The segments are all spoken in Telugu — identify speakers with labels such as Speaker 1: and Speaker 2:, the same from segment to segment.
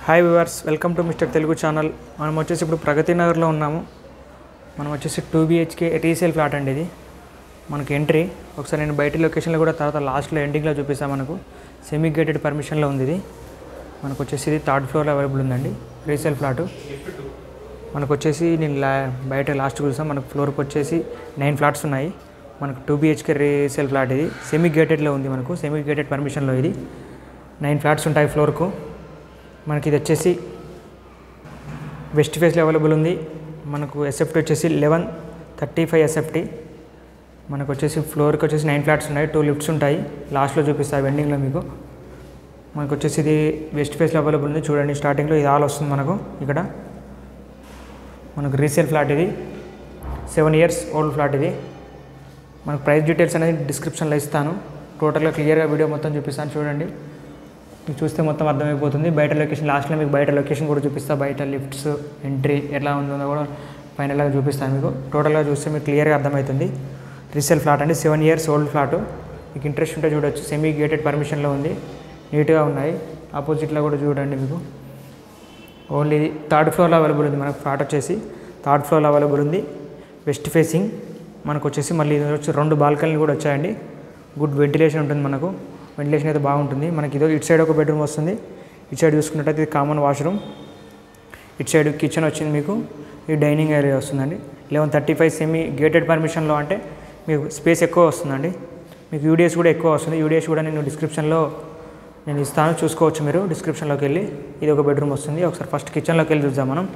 Speaker 1: hi viewers welcome to mister Telugu channel మనం వచ్చేసి ఇప్పుడు ప్రగతి నగర్లో ఉన్నాము మనం వచ్చేసి టూ బిహెచ్కే రీసేల్ ఫ్లాట్ అండి ఇది మనకి ఎంట్రీ ఒకసారి నేను బయట లొకేషన్లో కూడా తర్వాత లాస్ట్లో ఎండింగ్లో చూపిస్తాను మనకు సెమీ గేటెడ్ పర్మిషన్లో ఉంది ఇది మనకు వచ్చేసి ఇది థర్డ్ ఫ్లోర్లో అవైలబుల్ ఉందండి రీసేల్ ఫ్లాటు మనకు వచ్చేసి నేను లా బయట లాస్ట్ చూసాం మనకు ఫ్లోర్కి వచ్చేసి నైన్ ఫ్లాట్స్ ఉన్నాయి మనకు టూ బిహెచ్కే రీసేల్ ఫ్లాట్ ఇది సెమీ గేటెడ్లో ఉంది మనకు సెమీ గేటెడ్ పర్మిషన్లో ఇది నైన్ ఫ్లాట్స్ ఉంటాయి ఫ్లోర్కు మనకి ఇది వచ్చేసి వెస్ట్ ఫేస్లో అవైలబుల్ ఉంది మనకు ఎస్ఎఫ్టీ వచ్చేసి లెవెన్ థర్టీ ఫైవ్ ఎస్ఎఫ్టీ మనకు వచ్చేసి ఫ్లోర్కి వచ్చేసి నైన్ ఫ్లాట్స్ ఉన్నాయి టూ లిఫ్ట్స్ ఉంటాయి లాస్ట్లో చూపిస్తాయి వెండింగ్లో మీకు మనకు వచ్చేసి ఇది వెస్ట్ ఫేస్లో అవైలబుల్ ఉంది చూడండి స్టార్టింగ్లో ఇది ఆల్ వస్తుంది మనకు ఇక్కడ మనకు రీసేల్ ఫ్లాట్ ఇది సెవెన్ ఇయర్స్ ఓల్డ్ ఫ్లాట్ ఇది మనకు ప్రైస్ డీటెయిల్స్ అనేది డిస్క్రిప్షన్లో ఇస్తాను టోటల్గా క్లియర్గా వీడియో మొత్తం చూపిస్తాను చూడండి మీకు చూస్తే మొత్తం అర్థమైపోతుంది బయట లొకేషన్ లాస్ట్లో మీకు బయట లొకేషన్ కూడా చూపిస్తా బయట లిఫ్ట్స్ ఎంట్రీ ఎట్లా ఉందో కూడా ఫైనల్గా చూపిస్తాను మీకు టోటల్గా చూస్తే మీకు క్లియర్గా అర్థమవుతుంది రీసేల్ ఫ్లాట్ అండి సెవెన్ ఇయర్స్ ఓల్డ్ ఫ్లాట్ మీకు ఇంట్రెస్ట్ ఉంటే చూడొచ్చు సెమీ గేటెడ్ పర్మిషన్లో ఉంది నీట్గా ఉన్నాయి ఆపోజిట్లో కూడా చూడండి మీకు ఓన్లీ థర్డ్ ఫ్లోర్లో అవైలబుల్ ఉంది మనకు ఫ్లాట్ వచ్చేసి థర్డ్ ఫ్లోర్లో అవైలబుల్ ఉంది వెస్ట్ ఫేసింగ్ మనకు వచ్చేసి మళ్ళీ ఇది వచ్చి రెండు బాల్కనీలు కూడా వచ్చాయండి గుడ్ వెంటిలేషన్ ఉంటుంది మనకు వెంటిలేషన్ అయితే బాగుంటుంది మనకి ఇదో ఇటు సైడ్ ఒక బెడ్రూమ్ వస్తుంది ఇటు సైడ్ చూసుకున్నట్టయితే ఇది కామన్ వాష్రూమ్ ఇటు సైడ్ కిచెన్ వచ్చింది మీకు ఈ డైనింగ్ ఏరియా వస్తుందండి eleven thirty five semi gated పర్మిషన్లో అంటే మీకు స్పేస్ ఎక్కువ వస్తుందండి మీకు యూడిఎస్ కూడా ఎక్కువ వస్తుంది యూడిఎస్ కూడా నేను డిస్క్రిప్షన్లో నేను ఇస్తాను చూసుకోవచ్చు మీరు డిస్క్రిప్షన్లోకి వెళ్ళి ఇది ఒక బెడ్రూమ్ వస్తుంది ఒకసారి ఫస్ట్ కిచెన్లోకి వెళ్ళి చూద్దాం మనం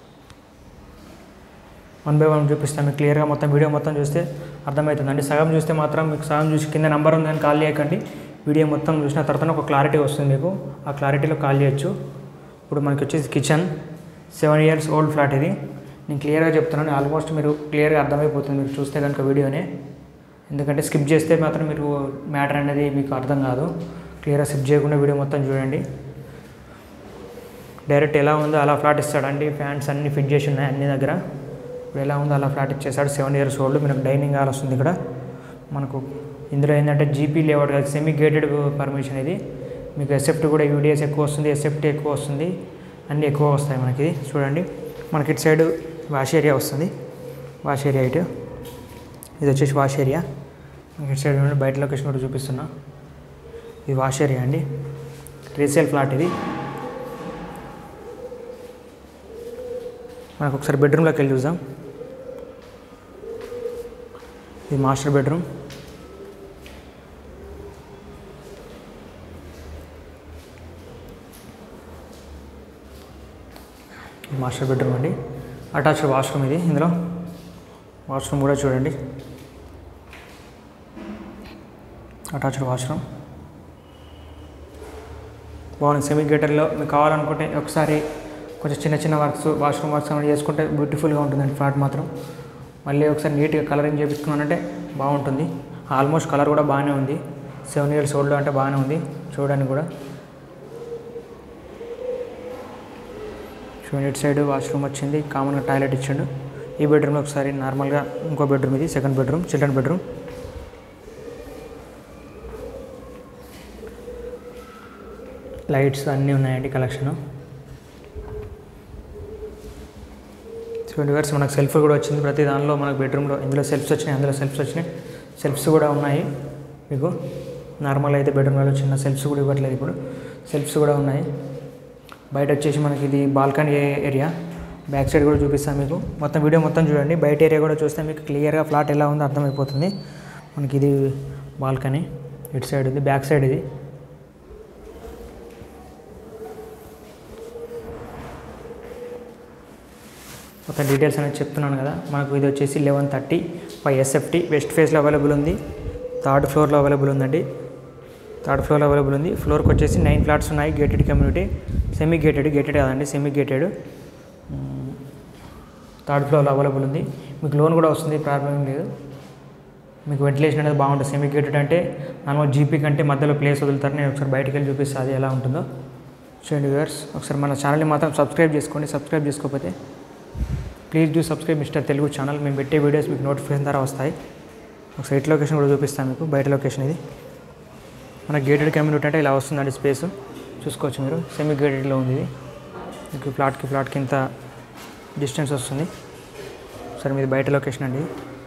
Speaker 1: వన్ బై వన్ చూపిస్తాను మీకు క్లియర్గా మొత్తం వీడియో మొత్తం చూస్తే అర్థమవుతుందండి సగం చూస్తే మాత్రం మీకు సగం చూసి కింద నెంబర్ ఉందని కాల్ చేయకండి వీడియో మొత్తం చూసిన తర్వాత ఒక క్లారిటీ వస్తుంది మీకు ఆ క్లారిటీలో కాల్ చేయొచ్చు ఇప్పుడు మనకి వచ్చేసి kitchen seven years old flat ఇది నేను క్లియర్గా చెప్తున్నాను ఆల్మోస్ట్ మీరు క్లియర్గా అర్థమైపోతుంది మీరు చూస్తే కనుక వీడియోనే ఎందుకంటే స్కిప్ చేస్తే మాత్రం మీరు మ్యాటర్ అనేది మీకు అర్థం కాదు క్లియర్గా స్కిప్ చేయకుండా వీడియో మొత్తం చూడండి డైరెక్ట్ ఎలా ఉందో అలా ఫ్లాట్ ఇస్తాడండి ఫ్యాన్స్ అన్ని ఫిట్ చేసి ఉన్నాయి అన్ని దగ్గర ఇప్పుడు ఎలా ఉందో అలా ఫ్లాట్ ఇచ్చేసాడు సెవెన్ ఇయర్స్ ఓల్డ్ మనకు డైనింగ్ హాల్ వస్తుంది ఇక్కడ మనకు ఇందులో ఏంటంటే జీపీ లేఅవుట్ కాదు సెమీ గేటెడ్ పర్మిషన్ ఇది మీకు ఎస్ఎఫ్టీ కూడా యూడిఎస్ ఎక్కువ వస్తుంది ఎస్ఎఫ్టీ ఎక్కువ వస్తుంది అన్నీ ఎక్కువ వస్తాయి మనకి చూడండి మనకి ఇటు సైడ్ వాష్ ఏరియా వస్తుంది వాష్ ఏరియా ఇటు ఇది వచ్చేసి వాష్ ఏరియా ఇటు సైడ్ చూడండి బయట లొకేషన్ కూడా చూపిస్తున్నా ఇది వాష్ ఏరియా అండి రీసేల్ ఫ్లాట్ ఇది మనకు ఒకసారి బెడ్రూమ్లోకి వెళ్ళి చూద్దాం ఇది మాస్టర్ బెడ్రూమ్ ఇది మాస్టర్ బెడ్రూమ్ అండి అటాచ్డ్ వాష్రూమ్ ఇది ఇందులో వాష్రూమ్ కూడా చూడండి అటాచ్డ్ వాష్రూమ్ బాగుంది సెమీ గేటర్లో మీకు కావాలనుకుంటే ఒకసారి కొంచెం చిన్న చిన్న వర్క్స్ వాష్రూమ్ వర్క్స్ ఏమైనా చేసుకుంటే బ్యూటిఫుల్గా ఉంటుందండి ఫ్లాట్ మాత్రం మళ్ళీ ఒకసారి నీట్గా కలరింగ్ చేయించుకున్నానంటే బాగుంటుంది ఆల్మోస్ట్ కలర్ కూడా బాగానే ఉంది సెవెన్ ఇయర్స్ ఓల్డ్ అంటే బాగానే ఉంది చూడడానికి కూడా చూడండి ఇటు సైడ్ వాష్రూమ్ వచ్చింది కామన్గా టాయిలెట్ ఇచ్చాడు ఈ బెడ్రూమ్లో ఒకసారి నార్మల్గా ఇంకో బెడ్రూమ్ ఇది second bedroom children bedroom lights అన్నీ ఉన్నాయండి కలెక్షన్ ట్వంటీ ఇయర్స్ మనకు సెల్ఫ్ కూడా వచ్చింది ప్రతి దానిలో మనకు బెడ్రూమ్లో ఇందులో సెల్ఫ్స్ వచ్చినాయి అందులో సెల్ఫ్స్ వచ్చినాయి సెల్ఫ్స్ కూడా ఉన్నాయి మీకు నార్మల్ అయితే బెడ్రూమ్లలో చిన్న సెల్ఫ్స్ కూడా ఇవ్వట్లేదు ఇప్పుడు సెల్ఫ్స్ కూడా ఉన్నాయి బయట వచ్చేసి మనకి ఇది బాల్కనీ ఏరియా బ్యాక్ సైడ్ కూడా చూపిస్తాను మీకు మొత్తం వీడియో మొత్తం చూడండి బయట ఏరియా కూడా చూస్తే మీకు క్లియర్గా ఫ్లాట్ ఎలా ఉందో అర్థమైపోతుంది మనకి ఇది బాల్కనీ ఇటు సైడ్ ఇది బ్యాక్ సైడ్ ఇది మొత్తం డీటెయిల్స్ అనేది చెప్తున్నాను కదా మనకు ఇది వచ్చేసి eleven thirty five SFT west ఫేస్లో అవైలబుల్ ఉంది థర్డ్ ఫ్లోర్లో అవైలబుల్ ఉందండి థర్డ్ ఫ్లోర్లో అవైలబుల్ ఉంది ఫ్లోర్కి వచ్చేసి నైన్ ఫ్లాట్స్ ఉన్నాయి gated community semi gated gated కాదండి సెమీ గేటెడ్ థర్డ్ ఫ్లోర్లో అవైలబుల్ ఉంది మీకు లోన్ కూడా వస్తుంది ప్రాబ్లం లేదు మీకు వెంటిలేషన్ అనేది బాగుంటుంది సెమీ గేటెడ్ అంటే నార్మల్ జీపీ కంటే మధ్యలో ప్లేస్ వదులుతారు నేను ఒకసారి బయటకు వెళ్ళి చూపిస్తాను అది ఎలా ఉంటుందో చూడండి వ్యూవర్స్ ఒకసారి మన ఛానల్ని మాత్రం సబ్స్క్రైబ్ చేసుకోండి సబ్స్క్రైబ్ చేసుకోకపోతే please do subscribe mister Telugu channel మేము పెట్టే వీడియోస్ మీకు నోటిఫికేషన్ ద్వారా వస్తాయి ఒకసారి ఇట్ లొకేషన్ కూడా చూపిస్తాను మీకు బయట లొకేషన్ ఇది మన గేటెడ్ కమ్యూనిటీ అంటే ఇలా వస్తుందండి స్పేస్ చూసుకోవచ్చు మీరు సెమీ గేటెడ్లో ఉంది ఇది మీకు ఫ్లాట్కి ఫ్లాట్కి ఇంత డిస్టెన్స్ వస్తుంది సరే మీది బయట లొకేషన్ అండి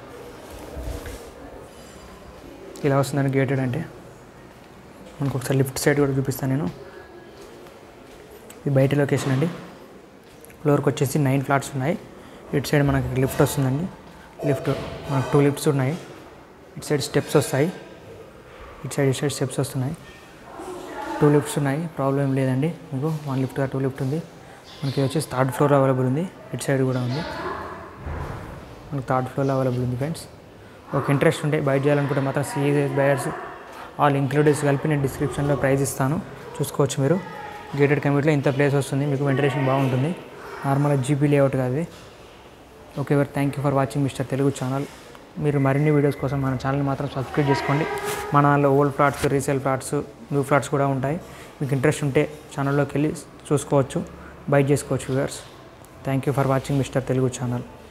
Speaker 1: ఇలా వస్తుందండి గేటెడ్ అంటే మనకు ఒకసారి లిఫ్ట్ సైడ్ కూడా చూపిస్తాను నేను ఇది బయట లొకేషన్ అండి ఫ్లోర్కి వచ్చేసి నైన్ ఫ్లాట్స్ ఉన్నాయి ఇటు సైడ్ మనకి లిఫ్ట్ వస్తుందండి లిఫ్ట్ మనకు టూ లిఫ్ట్స్ ఉన్నాయి ఇటు సైడ్ స్టెప్స్ వస్తాయి ఇటు సైడ్ ఇటు సైడ్ స్టెప్స్ వస్తున్నాయి టూ లిఫ్ట్స్ ఉన్నాయి ప్రాబ్లం ఏం లేదండి మీకు వన్ లిఫ్ట్ టూ లిఫ్ట్ ఉంది మనకి వచ్చేసి థర్డ్ ఫ్లోర్ అవైలబుల్ ఉంది ఇటు సైడ్ కూడా ఉంది మనకి థర్డ్ ఫ్లోర్లో అవైలబుల్ ఉంది ఫ్రెండ్స్ ఒక ఇంట్రెస్ట్ ఉంటే బయట చేయాలనుకుంటే మాత్రం సిఎస్ బయర్స్ ఆల్ ఇంక్లూడెడ్స్ కలిపి నేను డిస్క్రిప్షన్లో ప్రైస్ ఇస్తాను చూసుకోవచ్చు మీరు గేటెడ్ కమ్యూనిటీలో ఇంత ప్లేస్ వస్తుంది మీకు వెంటిలేషన్ బాగుంటుంది నార్మల్గా జీపీ లేఅవుట్ కాదు ఇది ఓకే ఎవరు thank you for watching mister Telugu channel మీరు మరిన్ని వీడియోస్ కోసం మన ఛానల్ మాత్రం సబ్స్క్రైబ్ చేసుకోండి మన దానిలో old flats resale flats new flats కూడా ఉంటాయి మీకు ఇంట్రెస్ట్ ఉంటే ఛానల్లోకి వెళ్ళి చూసుకోవచ్చు బై చేసుకోవచ్చు viewers thank you for watching mister Telugu channel